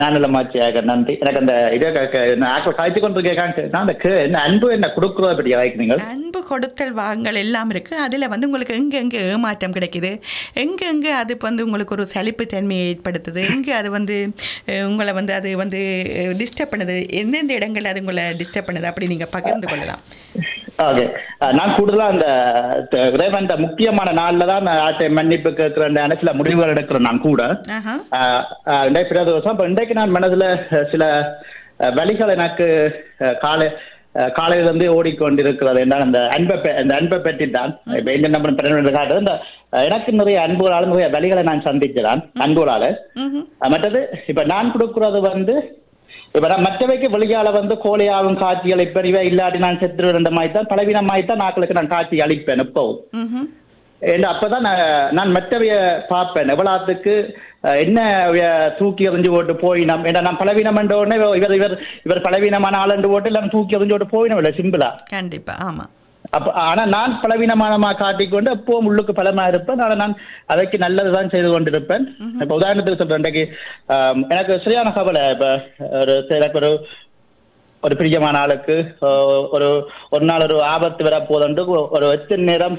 நான் நல்ல மாச்சியாக நன்றி எனக்கு அந்த இதை ஆக்கள் காய்ச்சி கொண்டு கேட்காங்க நான் அந்த கே- என்ன அன்பு என்ன கொடுக்குறத பற்றி காய்க்கிறீங்க அன்பு கொடுத்தல் வாங்கல் எல்லாம் இருக்கு அதுல வந்து உங்களுக்கு எங்க எங்க ஏமாற்றம் கிடைக்குது எங்க எங்க அது வந்து உங்களுக்கு ஒரு சலிப்பு தன்மையை ஏற்படுத்துது எங்க அது வந்து அஹ், உங்களை வந்து அது வந்து டிஸ்டர்ப் பண்ணுது எந்தெந்த இடங்கள்ல அது உங்களை டிஸ்டர்ப் பண்ணுது அப்படி நீங்க பகிர்ந்து கொள்ளலாம் ஓகே நான் கூடுதலா அந்த த- இறைவன் இந்த முக்கியமான நாள்ல தான் நான் ஆட்டை மன்னிப்பு கேட்கிறேன் சில முடிவுகள் எடுக்கிறேன் நான் கூட ஆஹா ஆஹ் ஆஹ் இன்றைக்கு பிரதோஷம் அப்ப இன்றைக்கு நான் மனதுல அஹ், சில அஹ், வழிகள் எனக்கு அஹ், காலை அஹ், காலையில இருந்து ஓடிக்கொண்டிருக்கிறது என்றால் அந்த அன்பை பெ- அந்த அன்பை பற்றி தான் இப்ப என்ன நம்ம பிறகு காட்டுறது இந்த அஹ், எனக்கு நிறைய அன்புகளால் நிறைய வழிகளை நான் சந்திக்கிறான் அன்புகளால ம்ஹும். அஹ், மற்றது இப்ப நான் கொடுக்கிறது வந்து இப்ப நான் மற்றவைக்கு வெளியால வந்து கோழையாவும் காட்சி அளிப்பேன் இவை இல்லாட்டி நான் செத்துருவேன் மாதிரி தான் பலவீனமாய் தான் நாக்களுக்கு நான் காட்சி அளிப்பேன் எப்பவும் ம்ஹும். ஏன்னா அப்பதான் நான் நான் மற்றவைய பார்ப்பேன் எவ்வளவுக்கு அஹ், என்ன அவைய தூக்கி எறிஞ்சு போட்டு போயினம் ஏன்னா நான் பலவீனம் என்ற உடனே இவர் இவர் இவர் பலவீனமான ஆள் என்று போட்டு எல்லாம் தூக்கி எறிஞ்சு போட்டு போயினம் இல்லை சிம்பிளா கண்டிப்பா ஆமா அப்ப ஆனா நான் பலவீனமானமா காட்டிக்கொண்டு எப்பவும் உள்ளுக்கு பலமா இருப்பேன் ஆனா நான் அதைக்கு நல்லதுதான் செய்து கொண்டிருப்பேன் இப்ப உதாரணத்துக்கு சொல்றேன் இன்றைக்கு ஆம், எனக்கு சரியான கவலை இப்ப ஒரு எனக்கு ஒரு ஒரு பிரியமான ஆளுக்கு ஆஹ், ஒரு ஒரு நாள் ஒரு ஆபத்து வர போதுண்டு ஒரு எத்தனை நேரம்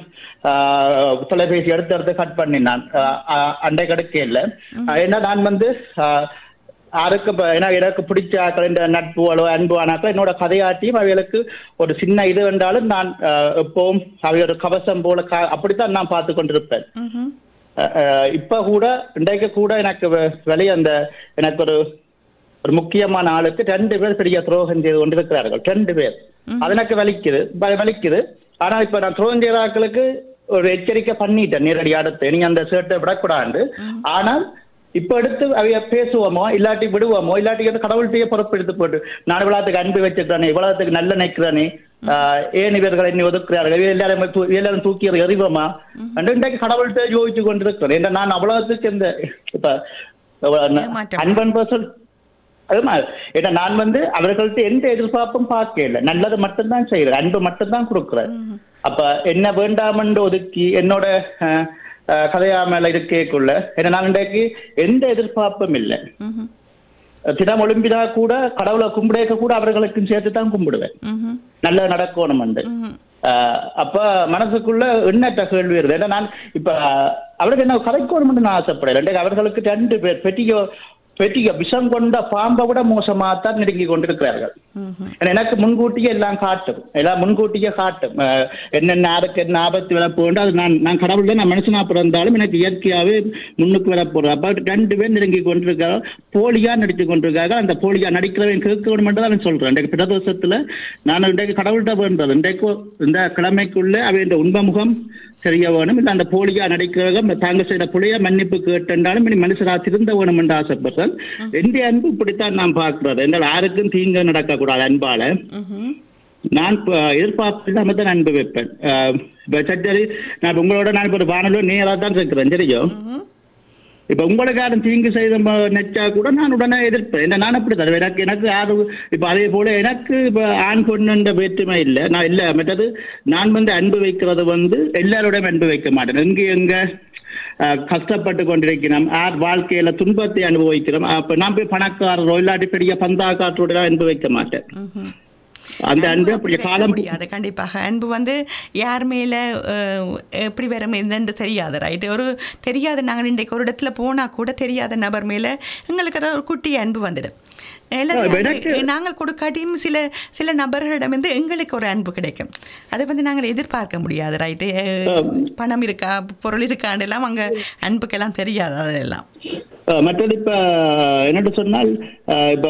ஆஹ், தொலைபேசி எடுத்து எடுத்து கட் பண்ணினான் ஆஹ், ஆஹ், அண்டை கிடைக்க இல்லை ஏன்னா நான் வந்து ஆஹ், யாருக்கு இப்ப ஏன்னா எனக்கு பிடிச்ச ஆக்கள் இந்த நட்பு அளவு அன்பு ஆனாக்கள் என்னோட கதையாட்டியும் அவைகளுக்கு ஒரு சின்ன இது என்றாலும் நான் ஆஹ், எப்பவும் அவை ஒரு கவசம் போல கா- அப்படித்தான் நான் பார்த்து கொண்டிருப்பேன் ம்ஹும். அஹ் அஹ் இப்ப கூட இன்றைக்கு கூட எனக்கு வெ- வெளிய அந்த எனக்கு ஒரு ஒரு முக்கியமான ஆளுக்கு ரெண்டு பேர் பெரிய துரோகம் செய்து கொண்டிருக்கிறார்கள் ரெண்டு பேர் அது எனக்கு வலிக்குது வ- வலிக்குது ஆனா இப்ப நான் துரோகம் செய்த ஆட்களுக்கு ஒரு எச்சரிக்கை பண்ணிட்டேன் நேரடி அடுத்து நீங்க அந்த சேட்டை விடக்கூடாது ஆனால் இப்ப எடுத்து அவைய பேசுவோமோ இல்லாட்டி விடுவோமோ இல்லாட்டி வந்து கடவுள்கிட்டயே பொறுப்பெடுத்து போட்டு நான் இவ்வளவுக்கு அன்பு வச்சிருக்கானே இவ்வளவுக்கு நல்ல நினைக்கிறேனே ஆஹ் ஏன் இவர்கள் என்னை ஒதுக்குறார்கள் இவ எல்லாரும் தூ- எல்லாரும் தூக்கி அதை எறிவோமா என்று இன்றைக்கு கடவுள்கிட்ட யோசிச்சு கொண்டிருக்கிறேன் ஏன்னா நான் அவ்வளவுக்கு இந்த இப்ப ஏமாற்றம். அன்பன் பர்சன் அதுமா ஏன்னா நான் வந்து அவர்கள்ட்ட எந்த எதிர்பார்ப்பும் பார்க்கல நல்லது மட்டும்தான் செய்யறேன் அன்பு மட்டும்தான் கொடுக்குறேன் அப்ப என்ன வேண்டாமென்று ஒதுக்கி என்னோட அஹ், அஹ், கதையாமல இருக்கேக்குள்ள ஏன்னா நான் இன்றைக்கு எந்த எதிர்பார்ப்பும் இல்லை ம்ஹும். தினம் ஒலிம்பிதா கூட கடவுளை கும்பிடேக்க கூட அவர்களுக்கும் சேர்த்து தான் கும்பிடுவேன் ம்ஹும். நல்ல நடக்கணும் வந்து ம்ஹும். ஆஹ் அப்ப மனசுக்குள்ள எண்ணற்ற கேள்வி வருது ஏன்னா நான் இப்ப அவருக்கு என்ன கதைக்கணும்னு நான் ஆசைப்படுறேன் ரெண்டு அவர்களுக்கு ரெண்டு பேர் பெட்டியோ பெட்டிய விஷம் கொண்ட பாம்பை விட மோசமாகத்தான் நெருங்கி கொண்டிருக்கிறார்கள் ம்ஹும். ஏன்னா எனக்கு முன்கூட்டியே எல்லாம் காட்டும் எல்லாம் முன்கூட்டியே காட்டும் அஹ் என்னென்ன யாருக்கு என்ன ஆபத்து வர போகுது அது நான் நான் கடவுள் நான் மனுஷனா பிறந்தாலும் எனக்கு இயற்கையாவே முன்னுக்கு வர போறேன் அப்ப ரெண்டு பேர் நெருங்கி கொண்டிருக்காங்க போலியா நடித்து கொண்டிருக்காங்க அந்த போலியா நடிக்கிறவன் கேட்கணும் மட்டும் தான் சொல்றேன் இன்றைக்கு பிரதோஷத்துல நான் இன்றைக்கு கடவுள்கிட்ட வேண்டது இன்றைக்கு இந்த கிழமைக்குள்ள அவன் இந்த உண்மை முகம் தெரிய வேணும் இல்ல அந்த போலியா நடிக்கிறவங்க தாங்க செய்த புளிய மன்னிப்பு கேட்டுண்டாலும் இனி மனுஷரா திருந்த வேணும் என்று ஆசைப்படுறேன் எந்த அன்பு இப்படித்தான் நான் பார்க்கிறது என்னால் யாருக்கும் தீங்கு நடக்கக்கூடாது அன்பால ம்ஹும். நான் இப்ப எதிர்பார்ப்பு இல்லாம தான் அன்பு வைப்பேன் அஹ் இப்ப சரி நான் இப்ப உங்களோட நான் இப்ப ஒரு வானொலியோ நேரா தான் இருக்கிறேன் சரிയോ ம்ஹும். இப்ப உங்களுக்கு யாரும் தீங்கு செய்த ம- நெச்சா கூட நான் உடனே எதிர்ப்பேன் என்ன நான் அப்படி தருவேன் எனக்கு எனக்கு யாரு இப்ப அதே போல எனக்கு இப்ப ஆண் பொண்ணுன்ற வேற்றுமை இல்லை நான் இல்ல மற்றது நான் வந்து அன்பு வைக்கிறது வந்து எல்லாரோடையும் அன்பு வைக்க மாட்டேன் எங்க எங்க அஹ், கஷ்டப்பட்டு கொண்டிருக்கிறோம் யார் வாழ்க்கையில துன்பத்தை அனுபவிக்கிறோம் அப்ப நான் போய் பணக்காரரோ இல்லாட்டி பெரிய பந்தாக்காற்றோட அன்பு வைக்க மாட்டேன் ம்ஹும். அந்த அன்பு அன்பு அப்படி அப்படி வைக்க காலம் முடியாது கண்டிப்பாக அன்பு வந்து யார் மேல அஹ், எப்படி வரும் என்னன்னு தெரியாது ரைட் ஒரு தெரியாத நாங்கள் இன்றைக்கு ஒரு இடத்துல போனா கூட தெரியாத நபர் மேல எங்களுக்கு அது ஒரு குட்டி அன்பு வந்துடும் எல்லாத்தையும் ஆ, எனக்கு- அன்பு நாங்கள் கொடுக்காட்டியும் சில சில நபர்களிடமிருந்து எங்களுக்கு ஒரு அன்பு கிடைக்கும் அதை வந்து நாங்கள் எதிர்பார்க்க முடியாது ரைட்டு பணம் இருக்கா பொருள் இருக்கான்னு எல்லாம் அங்கே அன்புக்கெல்லாம் தெரியாது அதெல்லாம் அஹ் மற்றது இப்ப என்னட்டு சொன்னால் அஹ் இப்ப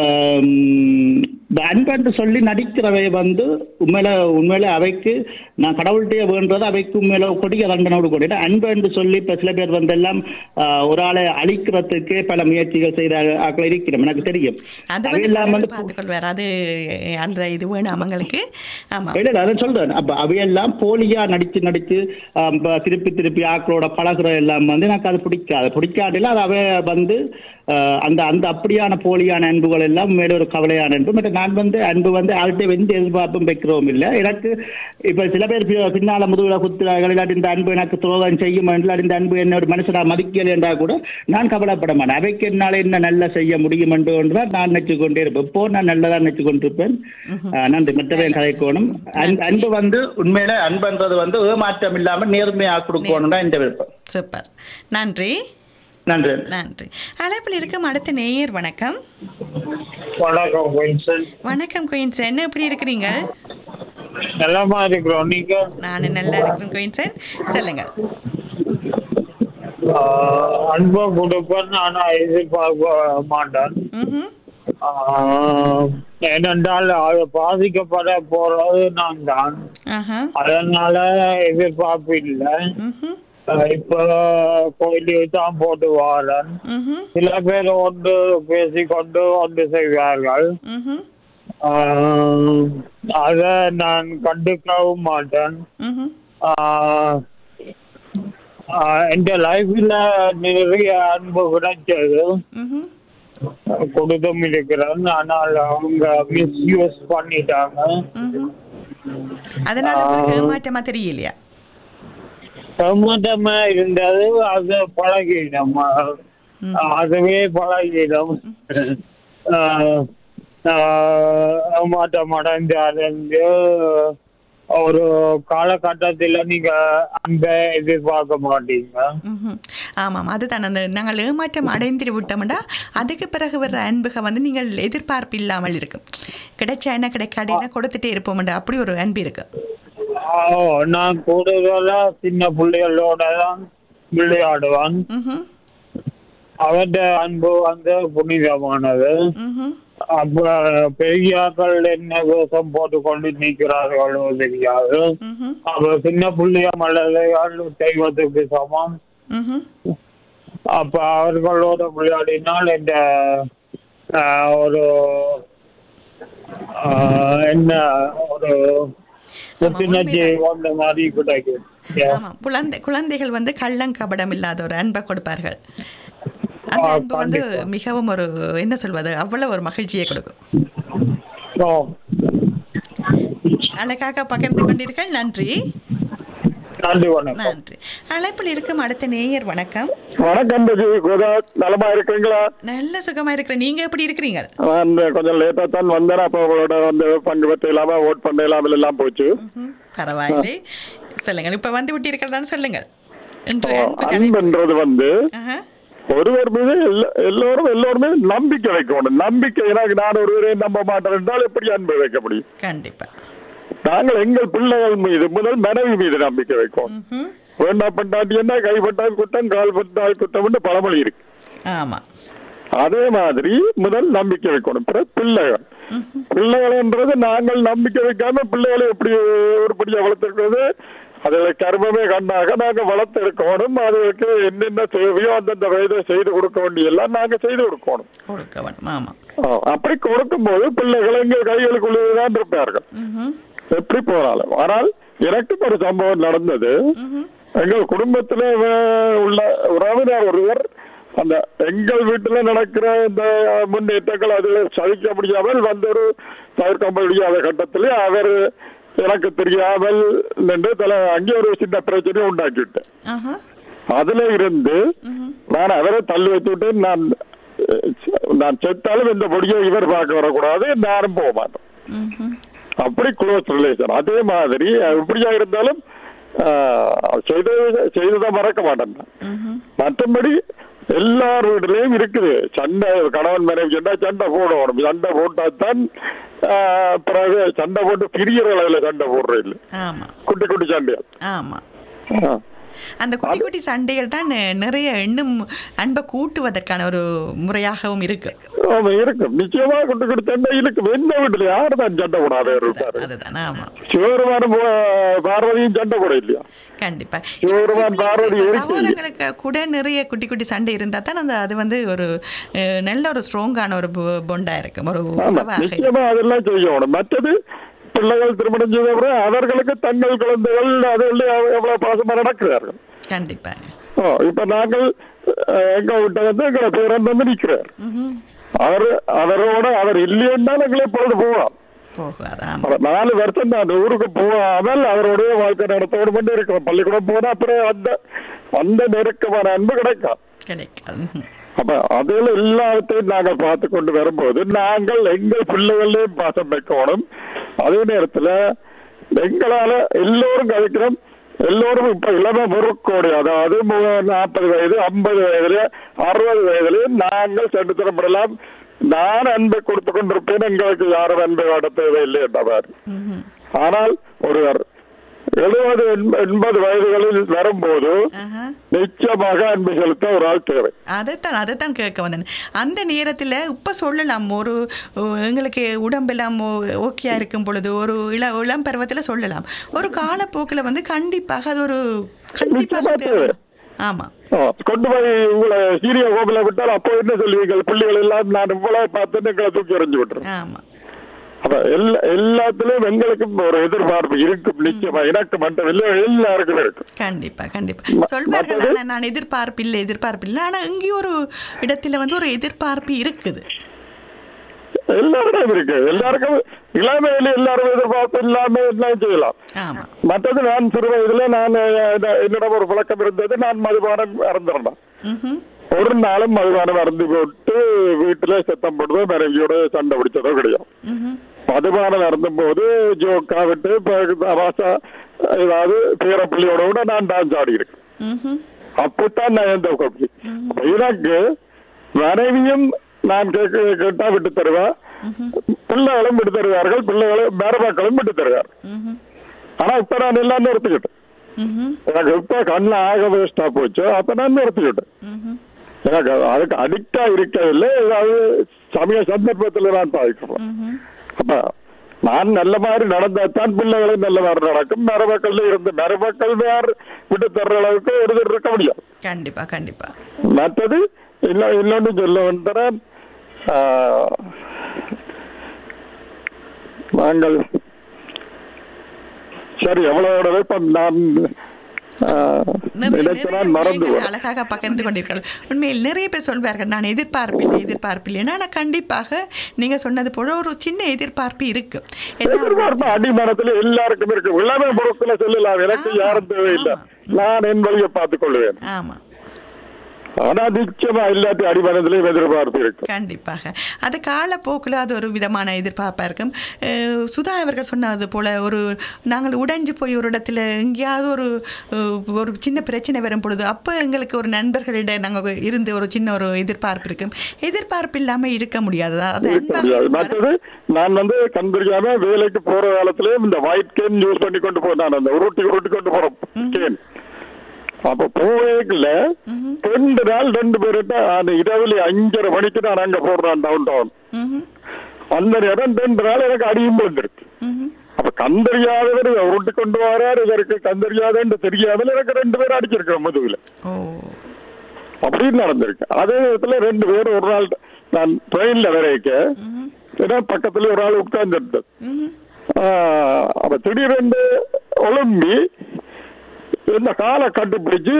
ம், இந்த அன்பன்று சொல்லி நடிக்கிறவை வந்து உண்மையில உண்மையில அவைக்கு நான் கடவுள்கிட்டயே வேண்டது அவைக்கு உண்மையில கொடிய தண்டனோடு கூட அன்பு என்று சொல்லி இப்ப சில பேர் வந்து எல்லாம் அஹ், ஒரு ஆளை அழிக்கிறதுக்கே பல முயற்சிகள் செய்த ஆக்கள் இருக்கிறோம் எனக்கு தெரியும் அது வந்து அவையெல்லாம் கடவுள் வந்து பார்த்துக்கொள்வார் அது அந்த இது வேணும் அவங்களுக்கு ஆமாம் இல்ல இல்ல, அதான் சொல்றேன் அப்ப அவையெல்லாம் போலியா நடிச்சு நடிச்சு ஆம், ப- திருப்பி திருப்பி ஆக்களோட பழகுற எல்லாம் வந்து எனக்கு அது பிடிக்காது பிடிக்காட்டில அது அவை வந்து அஹ், அந்த அந்த அப்படியான போலியான அன்புகள் எல்லாம் மேல ஒரு கவலையான அன்பு மற்ற நான் வந்து அன்பு வந்து ஆள்கிட்ட எந்த எதிர்பார்ப்பும் வைக்கிறோம் இல்லை எனக்கு இப்ப சில பேர் பி- பின்னால முதுகுல குத்துறார்கள் இல்லாட்டி இந்த அன்பு எனக்கு துரோகம் செய்யும் இல்லாட்டி இந்த அன்பு என்ன ஒரு மனுஷனா மதிக்கல என்றா கூட நான் கவலைப்பட மாட்டேன் அவைக்கு என்னால என்ன நல்லா செய்ய முடியும் என்று ஒன்றுதான் நான் நினைச்சு கொண்டே இருப்பேன் இப்போ நான் நல்லதா நினைச்சு கொண்டிருப்பேன் ஆஹ் நன்றி மற்றவை கதைக்கோணும் அன்பு- அன்பு வந்து உண்மையில அன்புன்றது வந்து ஏமாற்றம் இல்லாம நேர்மையா கொடுக்கணும் தான் இந்த விருப்பம் சூப்பர் நன்றி நன்றி நன்றி அழைப்பில் இருக்கும் அடுத்த நேயர் வணக்கம் வணக்கம் வின்சன் வணக்கம் குயின்சன் எப்படி இருக்கிறீங்க நலமா இருக்கிறோம் நீங்க நான் நல்லா இருக்கிறேன் குயின்சன் சொல்லுங்க ஆஹ், அன்பை கொடுப்பேன் ஆனா எதிர்பார்க்க மாட்டேன் ம்ஹும். ஆஹ், ஏனென்றால் அது பாதிக்கப்பட போறது நான் தான் ஆஹா அதனால எதிர்பார்ப்பு இல்லை ம்ஹும். ஆஹ், இப்ப கோயிலுக்கு தான் போட்டு வாரன் ம்ஹும். சில பேர் ஒன்று பேசிக்கொண்டு ஒன்று செய்வார்கள் ம்ஹும். ஆஹ், அத நான் கண்டுக்கவும் மாட்டேன் ம்ஹும். ஆஹ் ஆஹ் என் லைஃப்ல நிறைய அன்பு கிடைச்சது ம்ஹும். கொடுத்தும் இருக்கிறேன் ஆனால் அவங்க மிஸ்யூஸ் பண்ணிட்டாங்க ம்ஹும். அதனால உங்களுக்கு ஏமாற்றமா தெரியலையா சம்மந்தமா இருந்தது அது பழகிடும் ம். அதுவே பழகிடும் ஆஹ் ஆஹ் மாற்றம் அடைஞ்சாலிருந்து ஒரு காலகட்டத்தில் நீங்க அன்பை எதிர்பார்க்க மாட்டீங்க ம்ஹும். ஆமாம் அதுதான் அந்த நாங்கள் ஏமாற்றம் அடைந்து விட்டோம்னா அதுக்கு பிறகு வர்ற அன்புக வந்து நீங்கள் எதிர்பார்ப்பு இல்லாமல் இருக்கும் கிடைச்சா என்ன கிடைக்காடினா கொடுத்துட்டே இருப்போம்டா அப்படி ஒரு அன்பு இருக்கு ஓ நான் கூடுதலா சின்ன பிள்ளைகளோட தான் விளையாடுவான் ம்ஹும். அவன் அன்பு வந்து புனிதமானது ம்ஹும். அப்ப பெரியாக்கள் என்ன வேஷம் போட்டு கொண்டு நிற்கிறார்களோ தெரியாது ம்ஹும். அப்ப சின்ன பிள்ளைய மலர்கள் தெய்வத்துக்கு சமம் ம்ஹும். அப்ப அவர்களோட விளையாடினால் இந்த ஆஹ், ஒரு ஆஹ், என்ன ஒரு புத்துணர்ச்சி வந்த மாதிரி கிடைக்கும் Yeah. ஆமாம் குழந்தை குழந்தைகள் வந்து கள்ளங்கபடம் இல்லாத ஒரு அன்பை கொடுப்பார்கள் அந்த ஆ, அன்பு வந்து கண்டிப்பா. மிகவும் ஒரு என்ன சொல்வது அவ்வளவு ஒரு மகிழ்ச்சியை கொடுக்கும் So, அழகாக பகிர்ந்து கொண்டீர்கள் நன்றி நன்றி வணக்கம் நன்றி அழைப்பில் இருக்கும் அடுத்த நேயர் வணக்கம் வணக்கம் பஜி கோதா நலமா இருக்கீங்களா நல்ல சுகமா இருக்கிற நீங்க எப்படி இருக்கிறீங்க நான் இந்த கொஞ்சம் லேட்டா தான் வந்தேன் அப்போ உங்களோட வந்து பங்கு பற்ற இல்லாம ஓட் பண்ண இல்லாமல் எல்லாம் போச்சு ம்ஹும். பரவாயில்லை சொல்லுங்கள் இப்ப வந்து விட்டீர்கள்தான் சொல்லுங்கள் இன்று அன்பு கலை- அன்புன்றது வந்து ஆஹா. ஒருவர் மீது எல்லா- எல்லோரும் எல்லோருமே நம்பிக்கை வைக்கணும் நம்பிக்கை எனக்கு நான் ஒருவரை நம்ப மாட்டேன் என்றால் எப்படி அன்பு வைக்க முடியும் கண்டிப்பா நாங்கள் எங்கள் பிள்ளைகள் மீது முதல் மனைவி மீது நம்பிக்கை வைக்கணும் ம்ஹும். வேண்டா பண்டாட்டி என்ன கைப்பட்டால் குற்றம் கால் பட்டால் குற்றம் பழமொழி இருக்கு ஆமா அதே மாதிரி முதல் நம்பிக்கை வைக்கணும் பிறகு பிள்ளைகள் பிள்ளைகள்ன்றது நாங்கள் நம்பிக்கை வைக்காம பிள்ளைகளை எப்படி உருப்படியா வளர்த்துருக்கிறது அதுகளை கர்மமே கண்ணாக நாங்க வளர்த்தெடுக்கணும் அதுக்கு என்னென்ன தேவையோ அந்தந்த வயதை செய்து கொடுக்க வேண்டிய எல்லாம் நாங்க செய்து கொடுக்கணும் கொடுக்க வேணும் ஆமா ஆ, அப்படி கொடுக்கும்போது பிள்ளைகள் எங்கள் கைகளுக்குள்ளேதான் இருப்பார்கள் ம்ஹும். எப்படி போனாலும் ஆனால் எனக்கும் ஒரு சம்பவம் நடந்தது ம்ஹும். எங்கள் குடும்பத்துல அஹ், உள்ள உறவினர் ஒருவர் அந்த எங்கள் வீட்டுல நடக்கிற இந்த முன்னேற்றங்கள் அதில் சகிக்க முடியாமல் வந்த ஒரு தவிர்க்க முடியாத கட்டத்திலே அவர் எனக்கு தெரியாமல் நின்று தல அங்கே ஒரு சின்ன பிரச்சனையை உண்டாக்கிவிட்டேன் ஆஹா. அதுல இருந்து ம்ஹும். நான் அவரை தள்ளி வச்சுட்டு நான் அஹ், நான் செத்தாலும் இந்த பொடியை இவர் பார்க்க வரக்கூடாது நானும் போக மாட்டேன் ம்ஹும். அப்படி க்ளோஸ் ரிலேஷன் அதே மாதிரி அஹ், எப்படியா இருந்தாலும் ஆஹ், செய்தது செய்ததை மறக்க மாட்டேன் நான். ம்ஹும். மற்றபடி எல்லார் வீட்டிலையும் இருக்குது சண்டை கணவன் மனைவி சண்டை சண்டை போடணும் சண்டை போட்டாதான் ஆஹ், பிறகு சண்டை போட்டு பிரியற அளவுல சண்டை போடுறது இல்லை ஆமா குட்டி குட்டி சண்டையா ஆமா ஆ. அந்த குட்டி குட்டி சண்டைகள் தான் நெ- நிறைய இன்னும் அன்பை கூட்டுவதற்கான ஒரு முறையாகவும் இருக்கு ஆமா இருக்கும் நிச்சயமா குட்டி குட்டி சண்டை இருக்கும் எந்த வீட்டுல யாரு தான் சண்டை போடாத இருப்பாரு அதுதான் ஆமா சிவருமான பார்வதியும் சண்டை போட இல்லையா கண்டிப்பா சிவபெருமான் siblings, பார்வதி இப்ப இருக்கு. சகோதரங்களுக்கு கூட நிறைய குட்டி குட்டி சண்டை இருந்தா தான் அந்த அது வந்து ஒரு அஹ், நல்ல ஒரு ஸ்ட்ராங்கான ஒரு பொ- பொண்டா இருக்கும் ஒரு ஆமா உறவாக இருக்கும். நிச்சயமா அதெல்லாம் செய்யணும் மற்றது பிள்ளைகள் திருமணம் செய்த பிறகு அவர்களுக்கு தங்கள் குழந்தைகள் அதில் எவ்வளவு பாசமா நடக்கிறார்கள் கண்டிப்பா ஓ இப்ப நாங்கள் அஹ், எங்க விட்ட வந்து எங்களை பேரன் வந்து நிற்கிறார் ம்ஹும். அவர் அவரோட அவர் இல்லைன்னா எங்களை பொழுது போவான் போகாதாம் அவர் நாலு வருஷம் தான் அந்த ஊருக்கு போகாமல் அவருடைய வாழ்க்கை நடத்தோடு மட்டும் இருக்கிறோம் பள்ளிக்கூடம் போனா அப்புறம் அந்த அந்த நெருக்கமான அன்பு கிடைக்கும் கிடைக்காது ம்ஹும். அப்ப அதில் எல்லாத்தையும் நாங்கள் பார்த்து கொண்டு வரும்போது நாங்கள் எங்கள் பிள்ளைகளையும் பாசம் வைக்கணும் அதே நேரத்துல எங்களால எல்லோரும் கழிக்கிறோம் எல்லோரும் இப்ப இளம முறுக்கோடி அதாவது நாற்பது வயது ஐம்பது வயதுல அறுபது வயதுலயும் நாங்கள் சென்று திறப்படலாம் நான் அன்பை கொடுத்து கொண்டிருப்பேன் எங்களுக்கு யாரும் அன்பை காட்ட தேவையில்லை என்றவர் ம்ஹும். ஆனால் ஒருவர் எழுபது எண்பது வயதுகளில் வரும்போது ஆஹா. நிச்சயமாக அன்பு செலுத்த ஒரு ஆள் தேவை அதைத்தான் அதைத்தான் கேட்க வந்தேன் அந்த நேரத்தில் இப்போ சொல்லலாம் ஒரு ஓ, எங்களுக்கு உடம்பெல்லாம் ஓகேயா இருக்கும் பொழுது ஒரு இள இளம் பருவத்தில் சொல்லலாம் ஒரு காலப்போக்கில் வந்து கண்டிப்பாக அது ஒரு கண்டிப்பாக நிச்சயமா தேவை தேவை. ஆமாம் ஆ, கொண்டு போய் உங்களை சீரிய கோபில விட்டால் அப்போ என்ன சொல்லுவீங்க பிள்ளைகள் எல்லாம் நான் இவ்வளவு பார்த்துன்னு எங்களை தூக்கி எறிஞ்சு விட்டுறேன் ஆமாம் அப்ப எல்லா எல்லாத்துலயும் எங்களுக்கும் ஒரு எதிர்பார்ப்பு இருக்கும் நிச்சயமா எனக்கு மட்டும் இல்லை எல்லாருக்கும் இருக்கும் கண்டிப்பா கண்டிப்பா ம- சொல்வார்கள் மற்றது? ஆனா நான் எதிர்பார்ப்பு இல்லை எதிர்பார்ப்பு இல்லை ஆனா இங்கேயும் ஒரு இடத்துல வந்து ஒரு எதிர்பார்ப்பு இருக்குது எல்லாருக்கும் இருக்கு எல்லாருக்கும் இளமையில எல்லாரும் எதிர்பார்ப்பு இல்லாம எல்லாம் செய்யலாம் ஆமா மற்றது நான் சிறு வயதுல நான் அஹ், என்னிடம் ஒரு பழக்கம் இருந்தது நான் மதுபானம் இறந்துறேன் ம்ஹும். ஒரு நாளும் மதுபானம் இறந்து போட்டு வீட்டுல சத்தம் போடுதோ மனைவியோட சண்டை பிடிச்சதோ கிடையாது ம்ஹும். மதுபானம் நடந்தும் போது ஜோக்கா விட்டு இப்ப வாசா ஏதாவது பேரப்பிள்ளையோட கூட நான் டான்ஸ் ஆடி இருக்கேன் ம்ஹும். அப்படித்தான் நான் எந்த கப்பி எனக்கு மனைவியும் நான் கேட்க கேட்டா விட்டு தருவா பிள்ளைகளும் விட்டு தருவார்கள் பிள்ளைகளும் மேரபாக்களும் விட்டு தருவார்கள் ம்ஹும். ஆனா இப்ப நான் எல்லாம் நிறுத்திக்கிட்டேன் ம்ஹும். எனக்கு இப்ப கண்ணில் ஆக வேஸ்டா போச்சு அப்ப நான் நிறுத்திக்கிட்டேன் ம்ஹும். எனக்கு அது- அதுக்கு அடிக்டா இருக்கவில்லை ஏதாவது சமய சந்தர்ப்பத்தில் நான் பாதிக்கிறேன் ம்ஹும். அப்ப நான் நல்ல மாதிரி நடந்தாத்தான் பிள்ளைகளும் நல்ல மாதிரி நடக்கும் மரபக்கள்ல இருந்து மரபக்கள் வேறு விட்டு தர்ற அளவுக்கு ஒருத்தர் இருக்க முடியாது கண்டிப்பா கண்டிப்பா மற்றது இன்னும் இன்னொன்று சொல்ல வந்தேன் நாங்கள் சரி எவ்வளவு வெப்பம் நான் ஆ, நிறைய- நினைத்து நான் நிறைய மறந்து விஷயங்கள் போனேன். அழகாக பகிர்ந்து கொண்டீர்கள் உண்மையில் நிறைய பேர் சொல்வார்கள் நான் எதிர்பார்ப்பில்லை எதிர்பார்ப்பில்லை ஆனால் கண்டிப்பாக நீங்க சொன்னது போல ஒரு சின்ன எதிர்பார்ப்பு இருக்கு எல்லா- எதிர்பார்ப்பு அடிமனத்துல எல்லாருக்கும் இருக்கு இளமை பொருட்களை சொல்லலாம் எனக்கு யாரும் தேவையில்லை நான் என் வழியை பார்த்துக் கொள்வேன் ஆமா ஆனா நிச்சயமா இல்லாட்டி அடிமனத்திலேயும் எதிர்பார்ப்பு இருக்கு கண்டிப்பாக அது காலப்போக்கில் அது ஒரு விதமான எதிர்பார்ப்பாக இருக்கும் அஹ் சுதா அவர்கள் சொன்னது போல் ஒரு நாங்கள் உடைஞ்சு போய் ஒரு இடத்துல எங்கேயாவது ஒரு அஹ், ஒரு சின்ன பிரச்சனை வரும் பொழுது அப்போ எங்களுக்கு ஒரு நண்பர்களிடம் நாங்கள் இருந்து ஒரு சின்ன ஒரு எதிர்பார்ப்பு இருக்கும் எதிர்பார்ப்பு இல்லாமல் இருக்க முடியாது அது இருக்க அன்பாக முடியாது இருந்தாலும் மற்றது நான் வந்து கண்பிரியாம வேலைக்கு போற காலத்திலயும் இந்த ஒயிட் கேன் யூஸ் பண்ணி கொண்டு போனேன் அந்த உருட்டி உருட்டி கொண்டு போறோம் கேன் அப்ப போவேக்குல ரெண்டு நாள் ரெண்டு பேருட்ட அந்த இரவுல அஞ்சரை மணிக்கு நான் அங்க போடுறேன் டவுன் டவுன் ம்ஹும், அந்த நேரம் ரெண்டு நாள் எனக்கு அடியும் வந்துருக்கு ம்ஹும். அப்ப கண்டறியாதவர் இதை உருட்டி கொண்டு வரார் இதற்கு கண்டறியாதன்னு தெரியாமல் எனக்கு ரெண்டு பேரும் அடிச்சிருக்கேன் முதுகுல ஓ அப்படின்னு நடந்திருக்கு அதே விதத்துல ரெண்டு பேரும் ஒரு நாள் நான் ட்ரெயின்ல வரைக்க ம்ஹும், ஏன்னா பக்கத்துல ஒரு ஆள் உட்கார்ந்து ம்ஹும். அப்ப திடீரென்று ஒழும்பி இந்த காலை கட்டுப்பிடிச்சு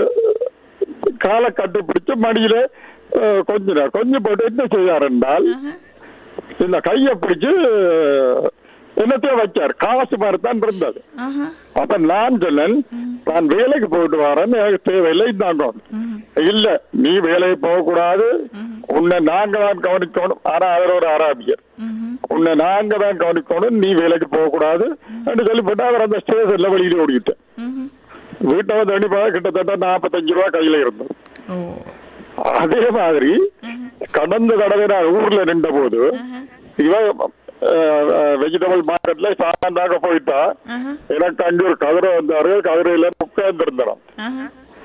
காலை கட்டுப்பிடிச்சு மடியில அஹ், கொஞ்ச நேரம் கொஞ்சம் போட்டு என்ன செய்யார் என்றால் ஆஹா. இந்த கையை பிடிச்சு என்னத்தையும் வச்சார் காசு மாதிரி தான் இருந்தது ஆஹா. அப்ப நான் சொன்னேன் நான் வேலைக்கு போயிட்டு வரேன் எனக்கு தேவையில்லை இந்தாங்க ம்ஹும். இல்ல நீ வேலைக்கு போக கூடாது உன்னை நாங்க தான் கவனிக்கணும் ஆனா அவர் ஒரு அராபியர் ம்ஹும். உன்னை நாங்க தான் கவனிக்கணும் நீ வேலைக்கு போக கூடாது என்று சொல்லிப்பட்டு அவர் அந்த ஸ்டேஷன்ல வெளியில ஓடிக்கிட்டேன் ம்ஹும். வீட்டை வந்து அனுப்ப கிட்டத்தட்ட நாற்பத்தஞ்சு ரூபா கையில இருந்தது ஓ அதே மாதிரி கடந்த தடவை நான் ஊர்ல நின்ற போது ஆஹா. இவன் வெஜிடபிள் மார்க்கெட்ல சாயந்தராக போயிட்டா ஆஹா. எனக்கு அங்க ஒரு கதிரை வந்தாரு கதிரையில உட்கார்ந்து இருந்தாராம் ஆஹா.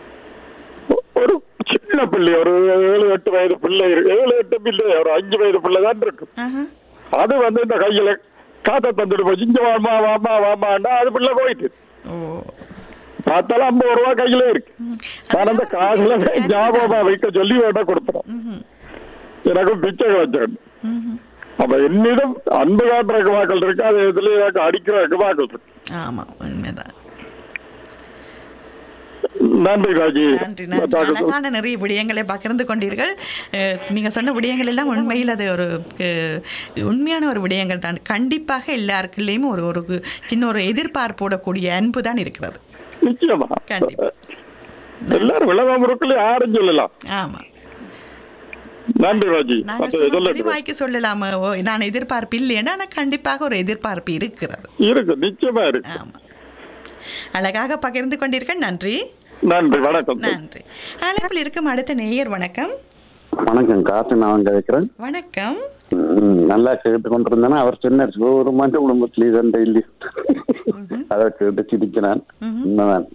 ஒரு சின்ன பிள்ளை ஒரு ஏழு எட்டு வயது பிள்ளை இருக்கு ஏழு எட்டு பிள்ளை ஒரு அஞ்சு வயது பிள்ளை தான் இருக்கு ஆஹா. அது வந்து இந்த கையில காத்த தந்துட்டு போச்சு இங்க வாமா வாமா வாமான்னா அது பிள்ளை போயிட்டு ஓ பார்த்தாலும் ஐம்பது ரூபா கையில இருக்கு நான் அந்த காசுல ஞாபகமா வைக்க சொல்லி வேண்டாம் கொடுத்துறோம் ம்ஹும். எனக்கு பிச்சை கிடைச்சேன் ம்ஹும். அப்ப என்னிடம் அன்பு காட்டுற வாக்கள் இருக்கு அதே இதுல எனக்கு அடிக்கிற வாக்கள் இருக்கு ஆமா உண்மைதான் நன்றி ராஜி நன்றி நன்றி அழகான நிறைய விடயங்களை பகிர்ந்து கொண்டீர்கள் அஹ், நீங்க சொன்ன விடயங்கள் எல்லாம் உண்மையில் அது ஒரு அஹ், உண்மையான ஒரு விடயங்கள் தான் கண்டிப்பாக எல்லாருக்குள்ளேயும் ஒரு ஒரு சின்ன ஒரு எதிர்பார்ப்போடக்கூடிய அன்பு தான் இருக்கிறது நிச்சயமா கண்டிப்பா. எல்லாரும் விளவாமுருக்களே யாரும் சொல்லலாம் ஆமா நன்றி ராஜி நாங்க அது சும்மா சொல்லட்டும் தெளிவாக்கி சொல்லலாமா ஓ, நான் எதிர்பார்ப்பு இல்லைன்னா ஆனால் கண்டிப்பாக ஒரு எதிர்பார்ப்பு இருக்கிறது இருக்கு நிச்சயமா இருக்கு ஆமா அழகாக பகிர்ந்து கொண்டீர்கள் நன்றி நன்றி வணக்கம் நன்றி அழைப்பில் இருக்கும் அடுத்த நேயர் வணக்கம் வணக்கம் காத்து நான் கேட்கிறேன் வணக்கம் ம், நல்லா கேட்டு கொண்டிருந்தேன்னா அவர் சொன்னார் ஒரு மனித குடும்பத்தில் இதன் இல்லை அதை கேட்டு சிரிக்கிறான் உண்மைதான்